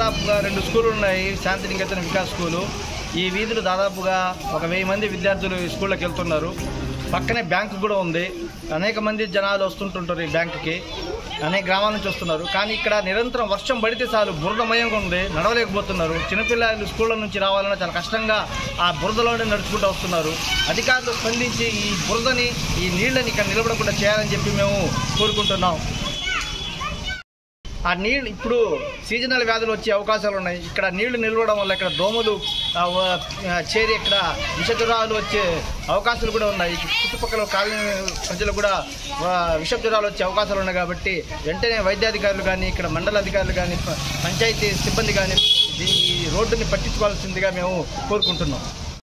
దాదాపుగా రెండు స్కూళ్ళు ఉన్నాయి శాంతి నికేతన వికాస్ స్కూలు ఈ వీధులు దాదాపుగా ఒక వెయ్యి మంది విద్యార్థులు ఈ స్కూళ్ళకి వెళ్తున్నారు పక్కనే బ్యాంకు కూడా ఉంది అనేక మంది జనాలు వస్తుంటుంటారు ఈ బ్యాంకుకి అనేక గ్రామాల నుంచి వస్తున్నారు కానీ ఇక్కడ నిరంతరం వర్షం పడితే చాలు బురదమయంగా ఉంది నడవలేకపోతున్నారు చిన్నపిల్లలు స్కూళ్ళ నుంచి రావాలన్నా చాలా కష్టంగా ఆ బురదలోనే నడుచుకుంటూ వస్తున్నారు అధికారులు స్పందించి ఈ బురదని ఈ నీళ్ళని ఇక్కడ నిలబడకుండా చేయాలని చెప్పి మేము కోరుకుంటున్నాం ఆ నీళ్ళు ఇప్పుడు సీజనల్ వ్యాధులు వచ్చే అవకాశాలు ఉన్నాయి ఇక్కడ నీళ్లు నిలవడం వల్ల ఇక్కడ దోమలు ఆ, వ- ఆ, చేరి ఇక్కడ విషజ్వరాలు వచ్చే అవకాశాలు కూడా ఉన్నాయి చుట్టుపక్కల కాలనీ ప్రజలు కూడా ఆ, విషజ్వరాలు వచ్చే అవకాశాలు ఉన్నాయి కాబట్టి వెంటనే వైద్యాధికారులు కానీ ఇక్కడ మండల అధికారులు కానీ ప- పంచాయతీ సిబ్బంది కానీ ఈ రోడ్డుని పట్టించుకోవాల్సిందిగా మేము కోరుకుంటున్నాం